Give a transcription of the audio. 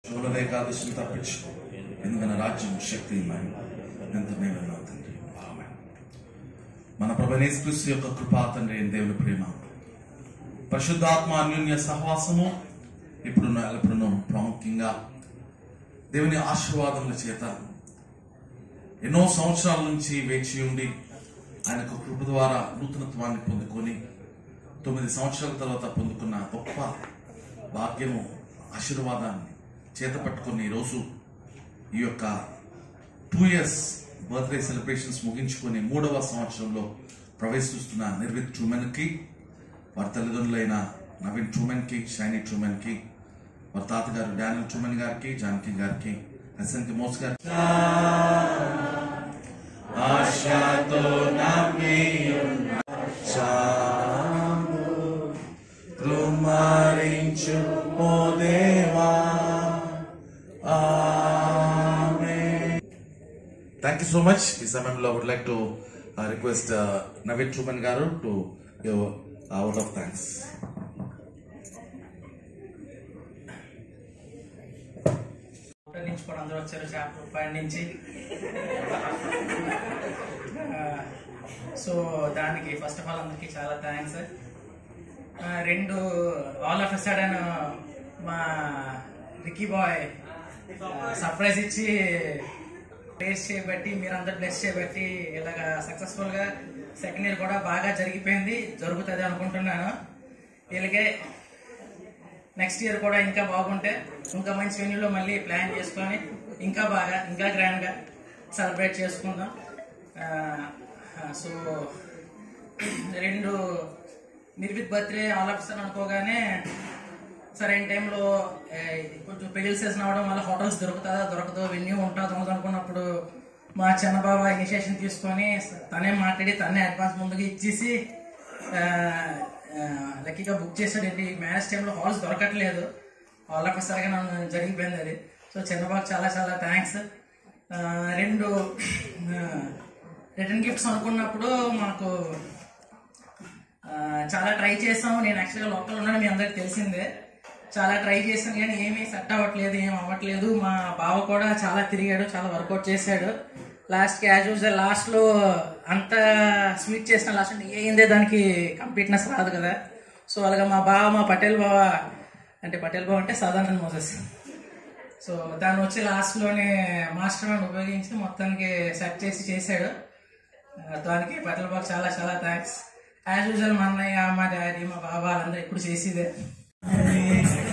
శూల ఏకాదశిని తప్పించుకో ఎందుకన్న రాజ్యం శక్తి మహిమ ఎంత నేను తండ్రి ఆమేన్. మన ప్రభనేశ్వరిస్తు యొక్క కృపా తండ్రి అయిన దేవుని ప్రేమ పరిశుద్ధాత్మ అన్యోన్య సహవాసము ఇప్పుడున్న ఎప్పుడున్న ప్రాముఖ్యంగా దేవుని ఆశీర్వాదముల చేత ఎన్నో సంవత్సరాల నుంచి వేచి ఉండి ఆయన యొక్క కృప ద్వారా నూతనత్వాన్ని పొందుకొని తొమ్మిది సంవత్సరాల తర్వాత పొందుకున్న గొప్ప భాగ్యము ఆశీర్వాదాన్ని చేత పట్టుకుని ఈరోజు ఈ యొక్క టూ ఇయర్స్ బర్త్డే సెలబ్రేషన్స్ ముగించుకొని మూడవ సంవత్సరంలో ప్రవేశిస్తున్న నిర్విత్ ట్రూమెన్ కి వారి తల్లిదండ్రులైన నవీన్ ట్రూమెన్ కి షైనీ ట్రూమెన్ కి వారి తాతగారు డానియల్ ట్రూమెన్ గారికి జానకి గారికి ఎస్ఎన్కి మోస్ గారికి ఆశతో నమ్మియున్న చాము కృమరించు ఓ దేవా థ్యాంక్ యూ సో మచ్ ఈ సమయంలో would like to request Naveen Truman గారు to give vote of thanks hotel నుంచి కూడా అందరూ వచ్చారు చేపల రూపాయల నుంచి ఆ, సో దానికి ఫస్ట్ ఆఫ్ ఆల్ అందరికి చాలా థ్యాంక్స్ రెండు ఆల్ ఆఫ్ సడన్ మా రికీ బాయ్ సర్ప్రైజ్ ఇచ్చి టేస్ట్ చేయబట్టి మీరందరూ బ్లెస్ చేయబట్టి ఇలాగా సక్సెస్ఫుల్ గా సెకండ్ ఇయర్ కూడా బాగా జరిగిపోయింది జరుగుతుంది అనుకుంటున్నాను వీళ్ళకే నెక్స్ట్ ఇయర్ కూడా ఇంకా బాగుంటే ఇంకా మంచి వెన్యూలో మళ్ళీ ప్లాన్ చేసుకొని ఇంకా బాగా ఇంకా గ్రాండ్ గా సెలబ్రేట్ చేసుకుందాం సో రెండు Nirvit birthday all of sudden అనుకోగానే సరైన టైంలో కొంచెం పెళ్లి సీజన్ అవడం వల్ల హోటల్స్ దొరుకుతుందా దొరకదో వెన్యూ ఉంటుందో ఉండదు అనుకున్నప్పుడు మా చిన్నబాబా ఇనిషియేషన్ తీసుకొని తనే మాట్లాడి తనే అడ్వాన్స్ ముందుగా ఇచ్చేసి ఆ, ఆ, లక్కీగా బుక్ చేశాడు ఏంటి మ్యారేజ్ టైంలో హాల్స్ దొరకట్లేదు హాల్ ఆఫ్ సరిగా నన్ను జరిగిపోయింది అది సో చిన్నబాబు చాలా చాలా థ్యాంక్స్ రెండు రిటర్న్ గిఫ్ట్స్ అనుకున్నప్పుడు మాకు ఆ, చాలా ట్రై చేసాం నేను యాక్చువల్గా లోకల్ ఉన్నాను మీ అందరికి తెలిసిందే చాలా ట్రై చేశాను కానీ ఏమీ సెట్ అవ్వట్లేదు ఏం అవ్వట్లేదు మా బావ కూడా చాలా తిరిగాడు చాలా వర్కౌట్ చేశాడు లాస్ట్ యాజ్ యూజువల్ లాస్ట్ లో అంత స్వీట్ చేసిన లాస్ట్ ఏందే దానికి కంప్లీట్నెస్ రాదు కదా సో అలాగా మా బావ మా పటేల్ బావ అంటే పటేల్ బావ అంటే సాధారణ మోసెస్ సో దాన్ని వచ్చి లాస్ట్ లోనే మాస్టర్ మైండ్ ఉపయోగించి మొత్తానికి సెట్ చేసి చేశాడు ఆ, దానికి పటేల్ బాబు చాలా చాలా థ్యాంక్స్ యాజ్ యూజువల్ మా అన్నయ్య మా డాడీ మా బాబా వాళ్ళందరూ ఎప్పుడు చేసేదే